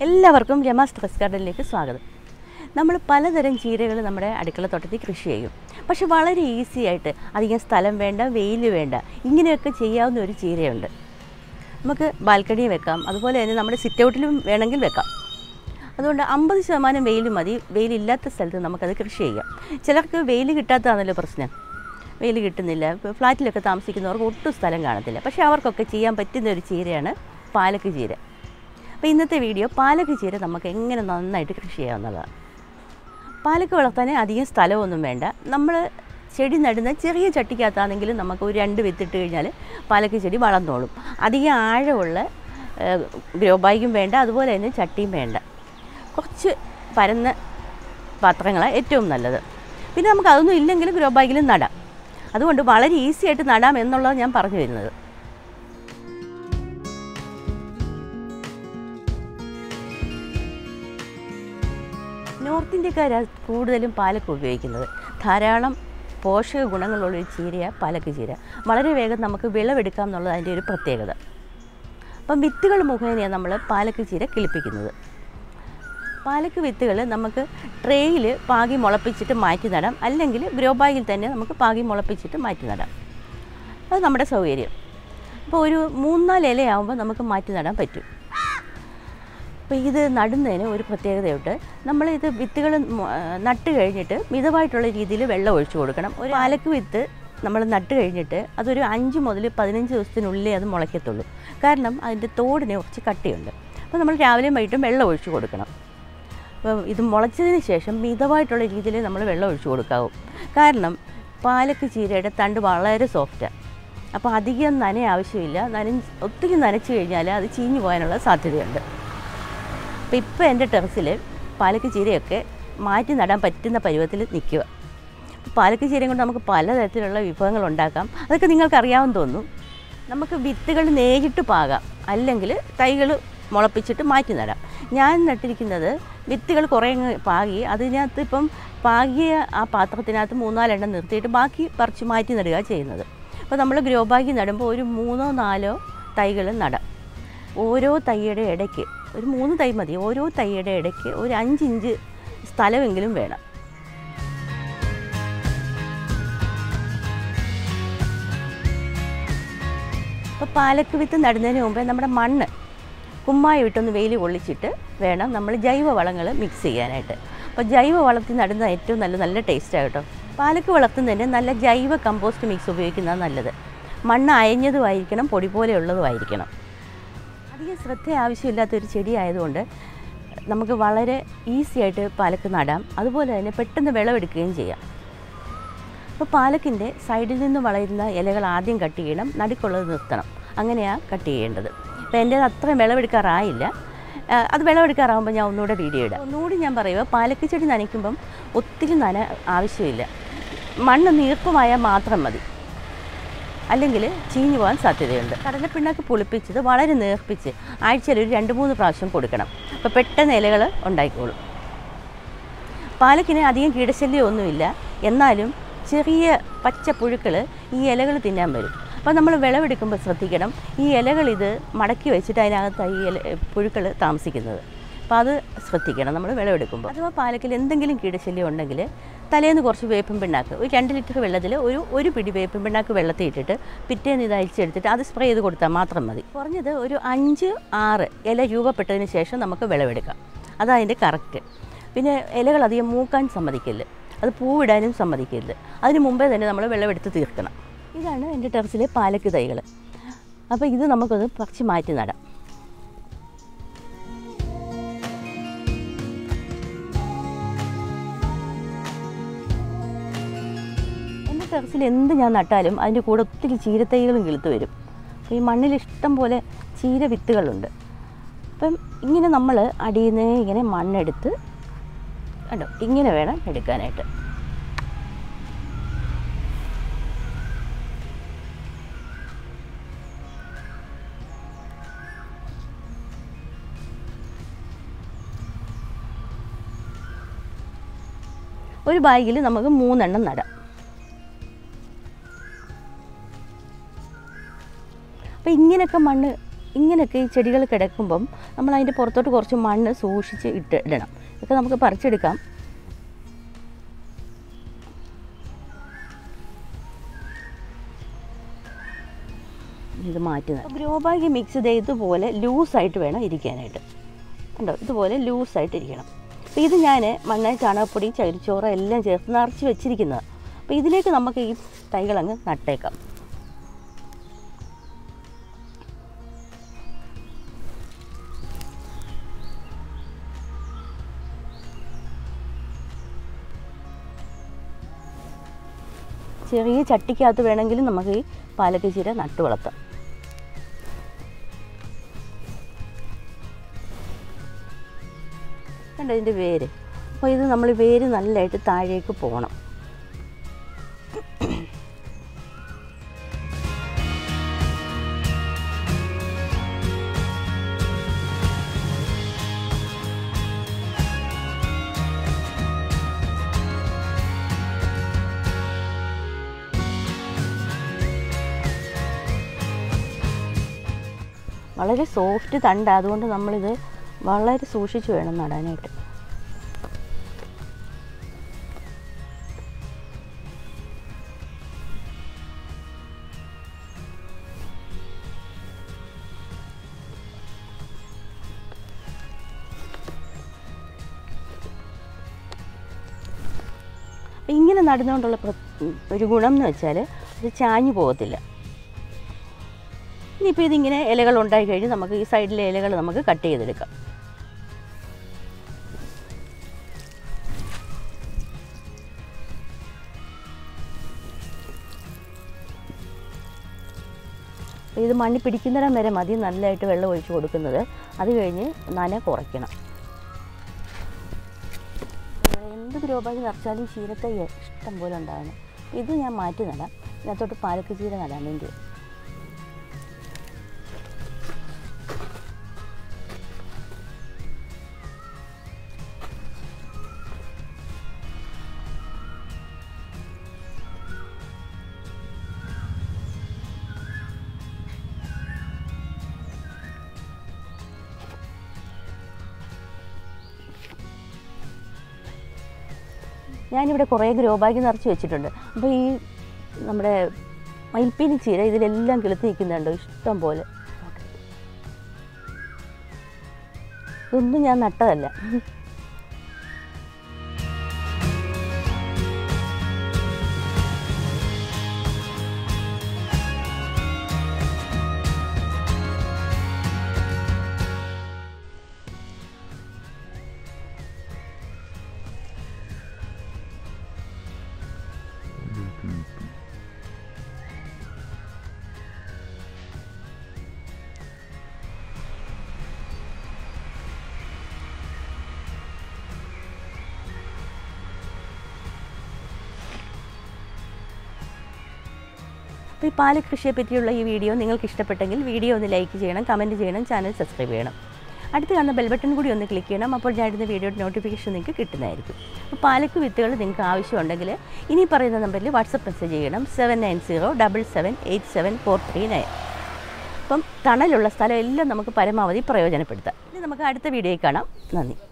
എല്ലാവർക്കും രമാസ് ഡ്രസ് ഗാർഡനിലേക്ക് സ്വാഗതം നമ്മൾ പലതരം ചീരകൾ നമ്മുടെ അടുക്കളത്തോട്ടത്തിൽ കൃഷി ചെയ്യും പക്ഷെ വളരെ ഈസി ആയിട്ട് അധികം സ്ഥലം വേണ്ട വെയിൽ വേണ്ട ഇങ്ങനെയൊക്കെ ചെയ്യാവുന്ന ഒരു ചീരയുണ്ട് നമുക്ക് ബാൽക്കണി വെക്കാം അതുപോലെ തന്നെ നമ്മുടെ സിറ്റ് ഔട്ടിലും വേണമെങ്കിൽ വെക്കാം അതുകൊണ്ട് അമ്പത് ശതമാനം വെയിൽ മതി വെയിലില്ലാത്ത സ്ഥലത്ത് നമുക്കത് കൃഷി ചെയ്യാം ചിലർക്ക് വെയിൽ കിട്ടാത്തതാണല്ലോ പ്രശ്നം വെയിൽ കിട്ടുന്നില്ല ഇപ്പോൾ ഫ്ലാറ്റിലൊക്കെ താമസിക്കുന്നവർക്ക് ഒട്ടും സ്ഥലം കാണത്തില്ല പക്ഷേ അവർക്കൊക്കെ ചെയ്യാൻ പറ്റുന്ന ഒരു ചീരയാണ് പാലക്ക് ചീര അപ്പോൾ ഇന്നത്തെ വീഡിയോ പാലക്ക് ചീര നമുക്ക് എങ്ങനെ നന്നായിട്ട് കൃഷി ചെയ്യാവുന്നതാണ് പാലക്ക് വളർത്താൻ അധികം സ്ഥലമൊന്നും വേണ്ട നമ്മൾ ചെടി നടുന്ന ചെറിയ ചട്ടിക്കകത്താണെങ്കിലും നമുക്ക് ഒരു രണ്ട് വിത്തിട്ട് കഴിഞ്ഞാൽ പാലക്ക് ചെടി വളർന്നോളും അധികം ആഴമുള്ള ഗ്രോ ബാഗും വേണ്ട അതുപോലെ തന്നെ ചട്ടിയും വേണ്ട കുറച്ച് പരന്ന പാത്രങ്ങളാണ് ഏറ്റവും നല്ലത് പിന്നെ നമുക്ക് അതൊന്നും ഇല്ലെങ്കിൽ ഗ്രോ ബാഗിലും നടാം അതുകൊണ്ട് വളരെ ഈസി ആയിട്ട് നടാം എന്നുള്ളത് ഞാൻ പറഞ്ഞു വരുന്നത് നോർത്ത് ഇന്ത്യക്കാരാണ് കൂടുതലും പാലക്ക് ഉപയോഗിക്കുന്നത് ധാരാളം പോഷക ഗുണങ്ങളുള്ള ഒരു ചീരയാണ് പാലക്ക് ചീര വളരെ വേഗം നമുക്ക് വിളവെടുക്കാം എന്നുള്ളത് അതിൻ്റെ ഒരു പ്രത്യേകത അപ്പം വിത്തുകൾ മുഖേനയാണ് നമ്മൾ പാലക്ക് ചീര കിളിപ്പിക്കുന്നത് പാലക്ക് വിത്തുകൾ നമുക്ക് ട്രേയിൽ പാകി മുളപ്പിച്ചിട്ട് മാറ്റി നടാം അല്ലെങ്കിൽ ഗ്രോ ബാഗിൽ തന്നെ നമുക്ക് പാകി മുളപ്പിച്ചിട്ട് മാറ്റി നടാം അത് നമ്മുടെ സൗകര്യം അപ്പോൾ ഒരു മൂന്നാല് ഇലയാകുമ്പോൾ നമുക്ക് മാറ്റി നടാൻ പറ്റും അപ്പോൾ ഇത് നടുന്നതിന് ഒരു പ്രത്യേകതയുണ്ട് നമ്മൾ ഇത് വിത്തുകൾ മു- ആ, നട്ട് കഴിഞ്ഞിട്ട് മിതമായിട്ടുള്ള രീതിയിൽ വെള്ളം ഒഴിച്ചു കൊടുക്കണം ഒരു പാലക്ക് വിത്ത് നമ്മൾ നട്ട് കഴിഞ്ഞിട്ട് അതൊരു അഞ്ച് മുതൽ പതിനഞ്ച് ദിവസത്തിനുള്ളിലേ അത് മുളയ്ക്കത്തുള്ളൂ കാരണം അതിൻ്റെ തോടിന് കുറച്ച് കട്ടിയുണ്ട് അപ്പോൾ നമ്മൾ രാവിലെയും വൈകിട്ടും വെള്ളം ഒഴിച്ചു കൊടുക്കണം അപ്പോൾ ഇത് മുളച്ചതിന് ശേഷം മിതമായിട്ടുള്ള രീതിയിൽ നമ്മൾ വെള്ളം ഒഴിച്ചു കൊടുക്കാവൂ കാരണം പാലക്ക് ചീരയുടെ തണ്ട് വളരെ സോഫ്റ്റാണ് അപ്പോൾ അധികം നന ആവശ്യമില്ല നനഞ്ഞ് ഒത്തിരി നനച്ച് കഴിഞ്ഞാൽ അത് ചീഞ്ഞു പോകാനുള്ള സാധ്യതയുണ്ട് അപ്പോൾ ഇപ്പോൾ എൻ്റെ ടെറസിൽ പാലക്ക് ചീരയൊക്കെ മാറ്റി നടാൻ പറ്റുന്ന പരുവത്തിൽ നിൽക്കുക അപ്പോൾ പാലക്ക് ചീരയും കൊണ്ട് നമുക്ക് പലതരത്തിലുള്ള വിഭവങ്ങൾ ഉണ്ടാക്കാം അതൊക്കെ നിങ്ങൾക്ക് അറിയാമെന്ന് തോന്നുന്നു നമുക്ക് വിത്തുകൾ നേരിട്ട് പാകാം അല്ലെങ്കിൽ തൈകൾ മുളപ്പിച്ചിട്ട് മാറ്റി നടാം ഞാൻ നട്ടിരിക്കുന്നത് വിത്തുകൾ കുറേ അങ്ങ് പാകി അതിനകത്ത് ഇപ്പം പാകിയ ആ പാത്രത്തിനകത്ത് മൂന്നാലെണ്ണം നിർത്തിയിട്ട് ബാക്കി പറിച്ച് മാറ്റി നടുക ചെയ്യുന്നത് അപ്പോൾ നമ്മൾ ഗ്രോ ബാഗിൽ നടുമ്പോൾ ഒരു മൂന്നോ നാലോ തൈകൾ നടാം ഓരോ തൈയുടെ ഇടയ്ക്ക് ഒരു മൂന്ന് തൈ മതി ഓരോ തൈയുടെ ഇടയ്ക്ക് ഒരു അഞ്ചിഞ്ച് സ്ഥലമെങ്കിലും വേണം അപ്പോൾ പാലക്ക് വിത്ത് നടുന്നതിന് മുമ്പേ നമ്മുടെ മണ്ണ് കുമ്മായി ഇട്ടൊന്ന് വെയിൽ കൊള്ളിച്ചിട്ട് വേണം നമ്മൾ ജൈവ വളങ്ങൾ മിക്സ് ചെയ്യാനായിട്ട് അപ്പോൾ ജൈവ വളത്തിൽ നടുന്ന ഏറ്റവും നല്ല നല്ല ടേസ്റ്റാണ് കേട്ടോ പാലക്ക് വളർത്തുന്നതിന് നല്ല ജൈവ കമ്പോസ്റ്റ് മിക്സ് ഉപയോഗിക്കുന്നതാണ് നല്ലത് മണ്ണ് അയഞ്ഞതുമായിരിക്കണം പൊടി പോലെയുള്ളതുമായിരിക്കണം അധികം ശ്രദ്ധ ആവശ്യമില്ലാത്തൊരു ചെടി ആയതുകൊണ്ട് നമുക്ക് വളരെ ഈസി ആയിട്ട് പാലക്ക് നടാം അതുപോലെ തന്നെ പെട്ടെന്ന് വിളവെടുക്കുകയും ചെയ്യാം അപ്പോൾ പാലക്കിൻ്റെ സൈഡിൽ നിന്ന് വളരുന്ന ഇലകൾ ആദ്യം കട്ട് ചെയ്യണം നടുക്കുള്ളത് നിർത്തണം അങ്ങനെയാണ് കട്ട് ചെയ്യേണ്ടത് അപ്പോൾ എൻ്റെ അത്രയും വിളവെടുക്കാറായില്ല ആ, അത് വിളവെടുക്കാറാകുമ്പോൾ ഞാൻ ഒന്നുകൂടെ വീഡിയോ ഇടാം ഒന്നുകൂടി ഞാൻ പറയുക പാലക്ക് ചെടി നനയ്ക്കുമ്പം ഒത്തിരി നന ആവശ്യമില്ല മണ്ണ് നീർപ്പമായാൽ മാത്രം മതി അല്ലെങ്കിൽ ചീഞ്ഞു പോകാൻ സാധ്യതയുണ്ട് കടലപ്പിണ്ണാക്ക് പുളിപ്പിച്ചത് വളരെ നേർപ്പിച്ച് ആഴ്ചയിൽ ഒരു രണ്ട് മൂന്ന് പ്രാവശ്യം കൊടുക്കണം അപ്പോൾ പെട്ടെന്ന് ഇലകൾ ഉണ്ടായിക്കോളും പാലക്കിന് അധികം കീടശല്യം ഒന്നുമില്ല എന്നാലും ചെറിയ പച്ച പുഴുക്കൾ ഈ ഇലകൾ തിന്നാൻ വരും അപ്പോൾ നമ്മൾ വിളവെടുക്കുമ്പോൾ ശ്രദ്ധിക്കണം ഈ ഇലകൾ ഇത് മടക്കി വെച്ചിട്ട് അതിനകത്ത് ഈ ഇല പുഴുക്കൾ താമസിക്കുന്നത് അപ്പോൾ അത് ശ്രദ്ധിക്കണം നമ്മൾ വിളവെടുക്കുമ്പോൾ അഥവാ പാലക്കിൽ എന്തെങ്കിലും കീടശല്യം ഉണ്ടെങ്കിൽ തലേന്ന് കുറച്ച് വേപ്പിൻ പിണ്ണാക്ക് ഒരു രണ്ട് ലിറ്റർ വെള്ളത്തിൽ ഒരു ഒരു പിടി വേപ്പിൻ പിണ്ണാക്ക് വെള്ളത്തിൽ ഇട്ടിട്ട് പിറ്റേന്ന് ഇത് അരിച്ചെടുത്തിട്ട് അത് സ്പ്രേ ചെയ്ത് കൊടുത്താൽ മാത്രം മതി കുറഞ്ഞത് ഒരു അഞ്ച് ആറ് ഇല രൂപപ്പെട്ടതിന് ശേഷം നമുക്ക് വിളവെടുക്കാം അതാണ് അതിൻ്റെ കറക്റ്റ് പിന്നെ ഇലകൾ അധികം മൂക്കാൻ സമ്മതിക്കരുത് അത് പൂവിടാനും സമ്മതിക്കരുത് അതിന് മുമ്പേ തന്നെ നമ്മൾ വെള്ളമെടുത്ത് തീർക്കണം ഇതാണ് എൻ്റെ ടെറസിലെ പാലക്ക് തൈകൾ അപ്പോൾ ഇത് നമുക്കത് പറിച്ച് മാറ്റി നടാം എൻ്റെ ടെറസിൽ എന്ത് ഞാൻ നട്ടാലും അതിൻ്റെ കൂടെ ഒത്തിരി ചീരത്തൈകളും കിളുത്ത് വരും അപ്പോൾ ഈ മണ്ണിൽ ഇഷ്ടം പോലെ ചീര വിത്തുകളുണ്ട് അപ്പം ഇങ്ങനെ നമ്മൾ അടിയിൽ നിന്ന് ഇങ്ങനെ മണ്ണെടുത്ത് കണ്ടോ ഇങ്ങനെ വേണം എടുക്കാനായിട്ട് ഒരു ബാഗിൽ നമുക്ക് മൂന്നെണ്ണം നടാം അപ്പോൾ ഇങ്ങനെയൊക്കെ മണ്ണ് ഇങ്ങനെയൊക്കെ ഈ ചെടികൾ കിടക്കുമ്പം നമ്മൾ അതിൻ്റെ പുറത്തോട്ട് കുറച്ച് മണ്ണ് സൂക്ഷിച്ച് ഇട്ട് ഇടണം ഇതൊക്കെ നമുക്ക് പറിച്ചെടുക്കാം ഇത് മാറ്റുന്നത് ഗ്രോ ബാഗ് മിക്സ് ചെയ്ത് ഇതുപോലെ ലൂസായിട്ട് വേണം ഇരിക്കാനായിട്ട് കണ്ടോ ഇതുപോലെ ലൂസായിട്ട് ഇരിക്കണം അപ്പോൾ ഇത് ഞാൻ മണ്ണ് ചാണകപ്പൊടി ചകിരിച്ചോറ് എല്ലാം ചേർത്ത് നിറച്ച് വെച്ചിരിക്കുന്നത് അപ്പോൾ ഇതിലേക്ക് നമുക്ക് ഈ തൈകളങ്ങ് നട്ടേക്കാം ചെറിയ ചട്ടിക്കകത്ത് വേണമെങ്കിലും നമുക്ക് ഈ പാലക്ക് ചീര നട്ടു വളർത്താം കണ്ടോ ഇതിൻ്റെ വേര് അപ്പോൾ ഇത് നമ്മൾ വേര് നല്ലതായിട്ട് താഴേക്ക് പോകണം വളരെ സോഫ്റ്റ് തണ്ട അതുകൊണ്ട് നമ്മളിത് വളരെ സൂക്ഷിച്ച് വേണം നടാനായിട്ട് അപ്പം ഇങ്ങനെ നടുന്നതുകൊണ്ടുള്ള പ്ര- ഒരു ഗുണം എന്ന് വെച്ചാൽ ഇത് ചാഞ്ഞു പോകത്തില്ല ഇനിയിപ്പോൾ ഇതിങ്ങനെ ഇലകൾ ഉണ്ടായി കഴിഞ്ഞ് നമുക്ക് ഈ സൈഡിലെ ഇലകൾ നമുക്ക് കട്ട് ചെയ്തെടുക്കാം അപ്പോൾ ഇത് മണ്ണി പിടിക്കുന്നിടം വരെ മതി നല്ലതായിട്ട് വെള്ളം ഒഴിച്ച് കൊടുക്കുന്നത് അത് കഴിഞ്ഞ് നന കുറയ്ക്കണം എന്ത് ഗ്രോ ബാഗ് നിറച്ചാലും ചീരത്തൈ ഇഷ്ടം പോലെ ഉണ്ടാകണം ഇത് ഞാൻ മാറ്റി നടാം ഇതിനകത്തോട്ട് പാലക്ക് ചീര നടാൻ വേണ്ടി ഞാനിവിടെ കുറേ ഗ്രോ ബാഗ് നിറച്ച് വെച്ചിട്ടുണ്ട് അപ്പോൾ ഈ നമ്മുടെ മയിൽപ്പീലി ചീര ഇതിലെല്ലാം കിളുത്തി നിൽക്കുന്നുണ്ട് ഇഷ്ടം പോലെ ഇതൊന്നും ഞാൻ നട്ടതല്ല അപ്പോൾ ഈ പാല കൃഷിയെ പറ്റിയുള്ള ഈ വീഡിയോ നിങ്ങൾക്ക് ഇഷ്ടപ്പെട്ടെങ്കിൽ വീഡിയോ ഒന്ന് ലൈക്ക് ചെയ്യണം കമൻറ്റ് ചെയ്യണം ചാനൽ സബ്സ്ക്രൈബ് ചെയ്യണം അടുത്ത് കാണുന്ന ബെൽ ബട്ടൺ കൂടി ഒന്ന് ക്ലിക്ക് ചെയ്യണം അപ്പോൾ ഞാൻ ഇടുന്ന വീഡിയോയുടെ നോട്ടിഫിക്കേഷൻ നിങ്ങൾക്ക് കിട്ടുന്നതായിരിക്കും അപ്പോൾ പാലക്ക് വിത്തുകൾ നിങ്ങൾക്ക് ആവശ്യമുണ്ടെങ്കിൽ ഇനി പറയുന്ന നമ്പറിൽ വാട്സപ്പ് മെസ്സേജ് ചെയ്യണം seven nine zero double seven eight seven four three nine അപ്പം തണലുള്ള സ്ഥലം എല്ലാം നമുക്ക് പരമാവധി പ്രയോജനപ്പെടുത്താം ഇനി നമുക്ക് അടുത്ത വീഡിയോയിൽ കാണാം നന്ദി